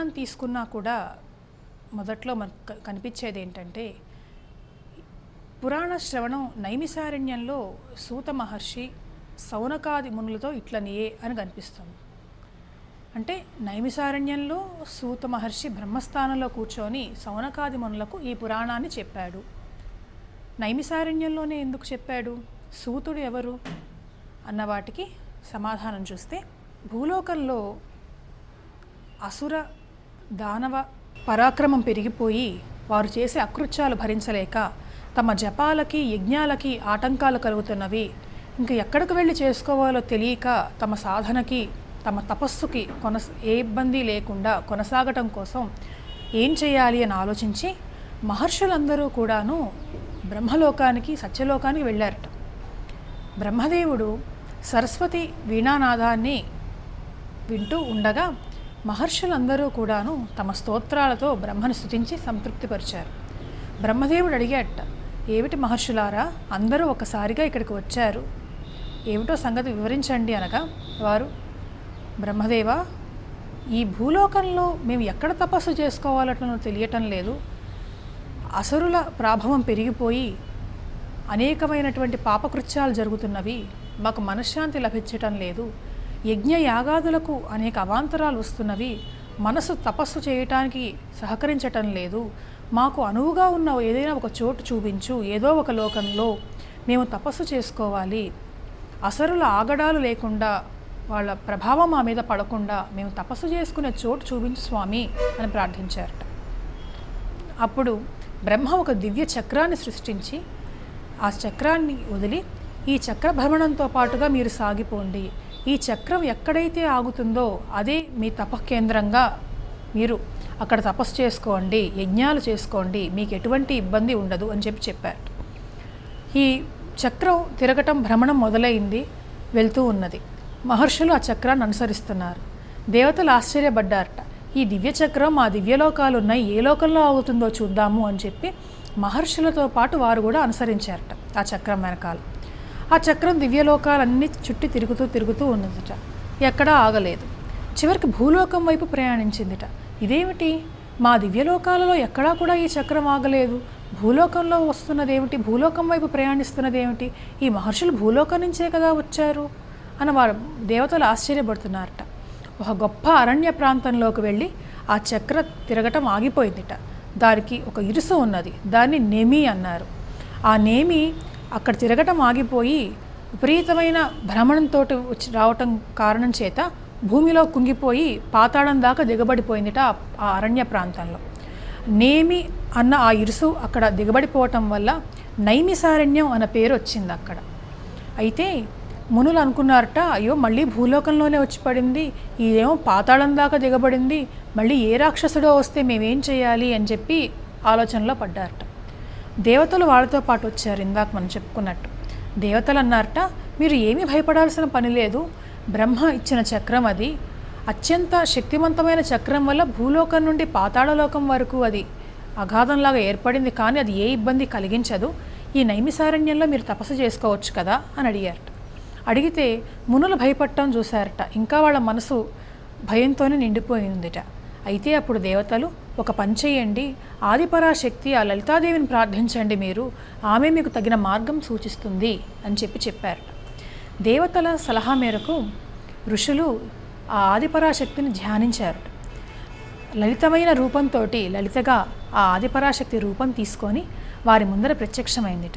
పురాణం తీసుకున్నా కూడా మొదట్లో మనకు క- కనిపించేది ఏంటంటే పురాణ శ్రవణం నైమిసారణ్యంలో సూత మహర్షి సౌనకాది మునులతో ఇట్లనియే అని కనిపిస్తుంది అంటే నైమిసారణ్యంలో సూత మహర్షి బ్రహ్మస్థానంలో కూర్చొని సౌనకాది మునులకు ఈ పురాణాన్ని చెప్పాడు నైమిసారణ్యంలోనే ఎందుకు చెప్పాడు సూతుడు ఎవరు అన్న వాటికి సమాధానం చూస్తే భూలోకంలో అసుర దానవ పరాక్రమం పెరిగిపోయి వారు చేసే అకృత్యాలు భరించలేక తమ జపాలకి యజ్ఞాలకి ఆటంకాలు కలుగుతున్నవి ఇంకా ఎక్కడికి వెళ్ళి చేసుకోవాలో తెలియక తమ సాధనకి తమ తపస్సుకి కొనస ఏ ఇబ్బంది లేకుండా కొనసాగటం కోసం ఏం చేయాలి అని ఆలోచించి మహర్షులందరూ కూడాను బ్రహ్మలోకానికి సత్యలోకానికి వెళ్ళారట బ్రహ్మదేవుడు సరస్వతి వీణానాదాన్ని వింటూ ఉండగా మహర్షులందరూ కూడాను తమ స్తోత్రాలతో బ్రహ్మను స్తుతించి సంతృప్తిపరిచారు బ్రహ్మదేవుడు అడిగాట ఏమిటి మహర్షులారా అందరూ ఒకసారిగా ఇక్కడికి వచ్చారు ఏమిటో సంగతి వివరించండి అనగా వారు బ్రహ్మదేవ ఈ భూలోకంలో మేము ఎక్కడ తపస్సు చేసుకోవాలటనో తెలియటం లేదు అసురుల ప్రాభవం పెరిగిపోయి అనేకమైనటువంటి పాపకృత్యాలు జరుగుతున్నవి మాకు మనశ్శాంతి లభించటం లేదు యజ్ఞ యాగాదులకు అనేక అవాంతరాలు వస్తున్నవి మనసు తపస్సు చేయటానికి సహకరించటం లేదు మాకు అనువుగా ఉన్న ఏదైనా ఒక చోటు చూపించు ఏదో ఒక లోకంలో మేము తపస్సు చేసుకోవాలి అసరుల ఆగడాలు లేకుండా వాళ్ళ ప్రభావం మా మీద పడకుండా మేము తపస్సు చేసుకునే చోటు చూపించు స్వామి అని ప్రార్థించారట అప్పుడు బ్రహ్మ ఒక దివ్య చక్రాన్ని సృష్టించి ఆ చక్రాన్ని వదిలి ఈ చక్ర భ్రమణంతో పాటుగా మీరు సాగిపోండి ఈ చక్రం ఎక్కడైతే ఆగుతుందో అదే మీ తపకేంద్రంగా మీరు అక్కడ తపస్సు చేసుకోండి యజ్ఞాలు చేసుకోండి మీకు ఎటువంటి ఇబ్బంది ఉండదు అని చెప్పి చెప్పారు ఈ చక్రం తిరగటం భ్రమణం మొదలైంది వెళ్తూ ఉన్నది మహర్షులు ఆ చక్రాన్ని అనుసరిస్తున్నారు దేవతలు ఆశ్చర్యపడ్డారట ఈ దివ్య చక్రం మా దివ్యలోకాలు ఉన్నాయి ఏ లోకంలో ఆగుతుందో చూద్దాము అని చెప్పి మహర్షులతో పాటు వారు కూడా అనుసరించారట ఆ చక్రం వెనకాల ఆ చక్రం దివ్యలోకాలన్నీ చుట్టి తిరుగుతూ తిరుగుతూ ఉన్నదట ఎక్కడా ఆగలేదు చివరికి భూలోకం వైపు ప్రయాణించిందిట ఇదేమిటి మా దివ్యలోకాలలో ఎక్కడా కూడా ఈ చక్రం ఆగలేదు భూలోకంలో వస్తున్నదేమిటి భూలోకం వైపు ప్రయాణిస్తున్నదేమిటి ఈ మహర్షులు భూలోకం నుంచే కదా వచ్చారు అని వారు దేవతలు ఆశ్చర్యపడుతున్నారట ఒక గొప్ప అరణ్య ప్రాంతంలోకి వెళ్ళి ఆ చక్ర తిరగటం ఆగిపోయిందిట దానికి ఒక ఇరుసు ఉన్నది దాన్ని నేమి అన్నారు ఆ నేమి అక్కడ తిరగటం ఆగిపోయి విపరీతమైన భ్రమణంతో వచ్చి రావటం కారణం చేత భూమిలో కుంగిపోయి పాతాళం దాకా దిగబడిపోయిందిట ఆ- ఆ అరణ్య ప్రాంతంలో నేమి అన్న ఆ ఇరుసు అక్కడ దిగబడిపోవటం వల్ల నైమిసారణ్యం అన్న పేరు వచ్చింది అక్కడ అయితే మునులు అనుకున్నారట అయ్యో మళ్ళీ భూలోకంలోనే వచ్చి పడింది ఇదేమో పాతాళం దాకా దిగబడింది మళ్ళీ ఏ రాక్షసుడో వస్తే మేమేం చేయాలి అని చెప్పి ఆలోచనలో పడ్డారట దేవతలు వాళ్ళతో పాటు వచ్చారు ఇందాక మనం చెప్పుకున్నట్టు దేవతలు అన్నారట మీరు ఏమీ భయపడాల్సిన పని లేదు బ్రహ్మ ఇచ్చిన చక్రం అది అత్యంత శక్తివంతమైన చక్రం వల్ల భూలోకం నుండి పాతాళలోకం వరకు అది అగాధంలాగా ఏర్పడింది కానీ అది ఏ ఇబ్బంది కలిగించదు ఈ నైమిసారణ్యంలో మీరు తపస్సు చేసుకోవచ్చు కదా అని అడిగారట అడిగితే మునులు భయపడటం చూశారట ఇంకా వాళ్ళ మనసు భయంతోనే నిండిపోయిందిట అయితే అప్పుడు దేవతలు ఒక పని చేయండి ఆదిపరాశక్తి ఆ లలితాదేవిని ప్రార్థించండి మీరు ఆమె మీకు తగిన మార్గం సూచిస్తుంది అని చెప్పి చెప్పారట దేవతల సలహా మేరకు ఋషులు ఆ ఆదిపరాశక్తిని ధ్యానించారట లలితమైన రూపంతో లలితగా ఆ ఆదిపరాశక్తి రూపం తీసుకొని వారి ముందర ప్రత్యక్షమైందిట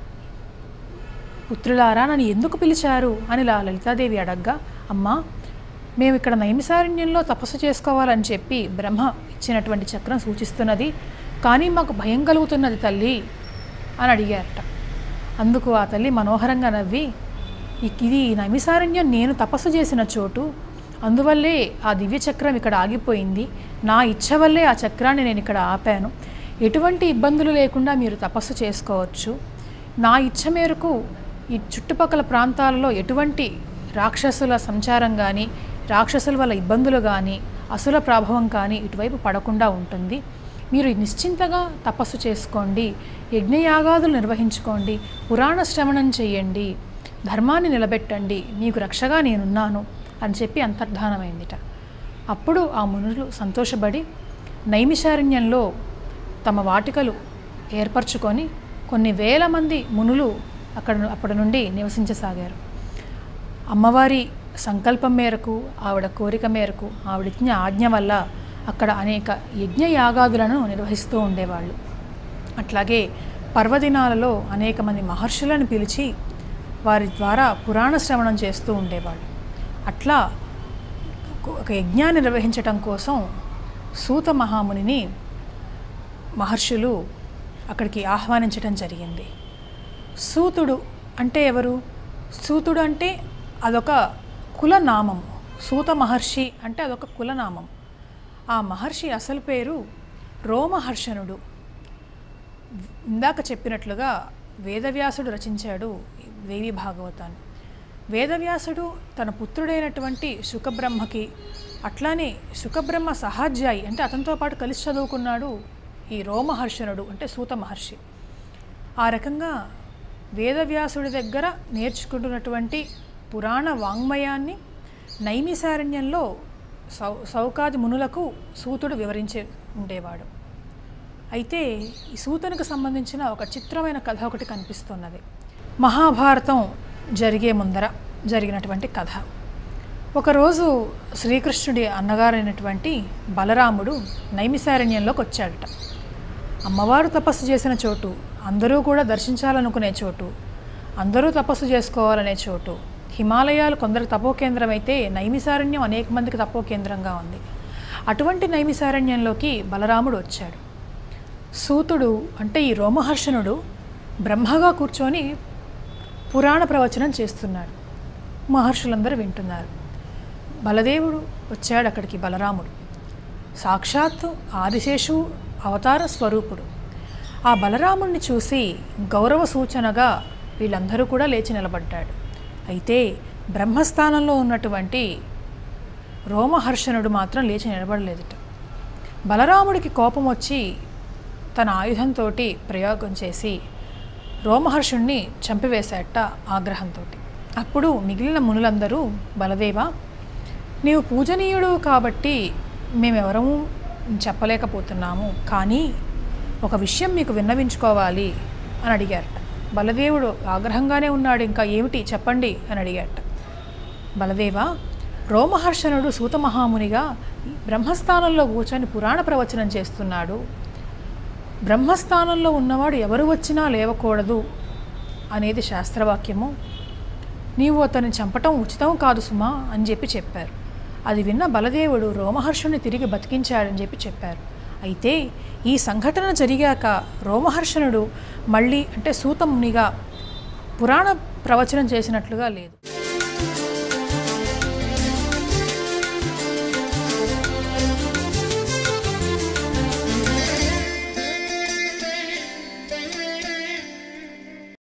పుత్రులారా నన్ను ఎందుకు పిలిచారు అని లా లలితాదేవి అడగ్గా అమ్మా మేము ఇక్కడ నైమిసారణ్యంలో తపస్సు చేసుకోవాలని చెప్పి బ్రహ్మ ఇచ్చినటువంటి చక్రం సూచిస్తున్నది కానీ మాకు భయం కలుగుతున్నది తల్లి అని అడిగారట అందుకు ఆ తల్లి మనోహరంగా నవ్వి "ఇక్- ఇది ఈ నైమిసారణ్యం నేను తపస్సు చేసిన చోటు అందువల్లే ఆ దివ్య చక్రం ఇక్కడ ఆగిపోయింది నా ఇచ్ఛ వల్లే ఆ చక్రాన్ని నేను ఇక్కడ ఆపాను ఎటువంటి ఇబ్బందులు లేకుండా మీరు తపస్సు చేసుకోవచ్చు నా ఇచ్ఛ మేరకు ఈ చుట్టుపక్కల ప్రాంతాలలో ఎటువంటి రాక్షసుల సంచారం కానీ రాక్షసుల వల్ల ఇబ్బందులు కానీ అసుల ప్రభావం కానీ ఇటువైపు పడకుండా ఉంటుంది మీరు నిశ్చింతగా తపస్సు చేసుకోండి యజ్ఞయాగాదులు నిర్వహించుకోండి పురాణ శ్రవణం చేయండి ధర్మాన్ని నిలబెట్టండి మీకు రక్షగా నేనున్నాను అని చెప్పి అంతర్ధానమైందిట అప్పుడు ఆ మునులు సంతోషపడి నైమిషారణ్యంలో తమ వాటికలు ఏర్పరచుకొని కొన్ని వేల మంది మునులు అక్కడ అప్పటి నుండి నివసించసాగారు అమ్మవారి సంకల్పం మేరకు ఆవిడ కోరిక మేరకు ఆవిడిచ్చిన ఆజ్ఞ వల్ల అక్కడ అనేక యజ్ఞ యాగాదులను నిర్వహిస్తూ ఉండేవాళ్ళు అట్లాగే పర్వదినాలలో అనేక మంది మహర్షులను పిలిచి వారి ద్వారా పురాణ శ్రవణం చేస్తూ ఉండేవాళ్ళు అట్లా ఒక యజ్ఞాన్ని నిర్వహించటం కోసం సూత మహామునిని మహర్షులు అక్కడికి ఆహ్వానించడం జరిగింది సూతుడు అంటే ఎవరు సూతుడు అంటే అదొక కులనామం సూత మహర్షి అంటే అదొక కులనామం ఆ మహర్షి అసలు పేరు రోమహర్షణుడు ఇందాక చెప్పినట్లుగా వేదవ్యాసుడు రచించాడు దేవి భాగవతాన్ని వేదవ్యాసుడు తన పుత్రుడైనటువంటి శుకబ్రహ్మకి అట్లానే శుకబ్రహ్మ సహాధ్యాయి అంటే అతనితో పాటు కలిసి చదువుకున్నాడు ఈ రోమహర్షణుడు అంటే సూత మహర్షి ఆ రకంగా వేదవ్యాసుడి దగ్గర నేర్చుకుంటున్నటువంటి పురాణ వాంగ్మయాన్ని నైమిసారణ్యంలో సౌ సౌకాది మునులకు సూతుడు వివరించే ఉండేవాడు అయితే ఈ సూతనకు సంబంధించిన ఒక చిత్రమైన కథ ఒకటి కనిపిస్తున్నది మహాభారతం జరిగే ముందర జరిగినటువంటి కథ ఒకరోజు శ్రీకృష్ణుడి అన్నగారైనటువంటి బలరాముడు నైమిసారణ్యంలోకి వచ్చాడట అమ్మవారు తపస్సు చేసిన చోటు అందరూ కూడా దర్శించాలనుకునే చోటు అందరూ తపస్సు చేసుకోవాలనే చోటు హిమాలయాలు కొందరికి తపోకేంద్రం అయితే నైమిసారణ్యం అనేక మందికి తపోకేంద్రంగా ఉంది అటువంటి నైమిసారణ్యంలోకి బలరాముడు వచ్చాడు సూతుడు అంటే ఈ రోమహర్షణుడు బ్రహ్మగా కూర్చొని పురాణ ప్రవచనం చేస్తున్నాడు మహర్షులందరూ వింటున్నారు బలదేవుడు వచ్చాడు అక్కడికి బలరాముడు సాక్షాత్తు ఆదిశేషు అవతార స్వరూపుడు ఆ బలరాముణ్ణి చూసి గౌరవ సూచనగా వీళ్ళందరూ కూడా లేచి నిలబడ్డాడు అయితే బ్రహ్మస్థానంలో ఉన్నటువంటి రోమహర్షణుడు మాత్రం లేచి నిలబడలేదుట బలరాముడికి కోపం వచ్చి తన ఆయుధంతో ప్రయోగం చేసి రోమహర్షుణ్ణి చంపివేశాట ఆగ్రహంతో అప్పుడు మిగిలిన మునులందరూ బలదేవ నీవు పూజనీయుడు కాబట్టి మేమెవరము చెప్పలేకపోతున్నాము కానీ ఒక విషయం మీకు విన్నవించుకోవాలి అని అడిగారట బలదేవుడు ఆగ్రహంగానే ఉన్నాడు ఇంకా ఏమిటి చెప్పండి అని అడిగారట బలదేవ రోమహర్షణుడు సూతమహామునిగా బ్రహ్మస్థానంలో కూర్చొని పురాణ ప్రవచనం చేస్తున్నాడు బ్రహ్మస్థానంలో ఉన్నవాడు ఎవరు వచ్చినా లేవకూడదు అనేది శాస్త్రవాక్యము నీవు అతన్ని చంపటం ఉచితం కాదు సుమా అని చెప్పి చెప్పారు అది విన్న బలదేవుడు రోమహర్షుని తిరిగి బతికించాడని చెప్పి చెప్పారు అయితే ఈ సంఘటన జరిగాక రోమహర్షణుడు మళ్ళీ అంటే సూతమునిగా పురాణ ప్రవచనం చేసినట్లుగా లేదు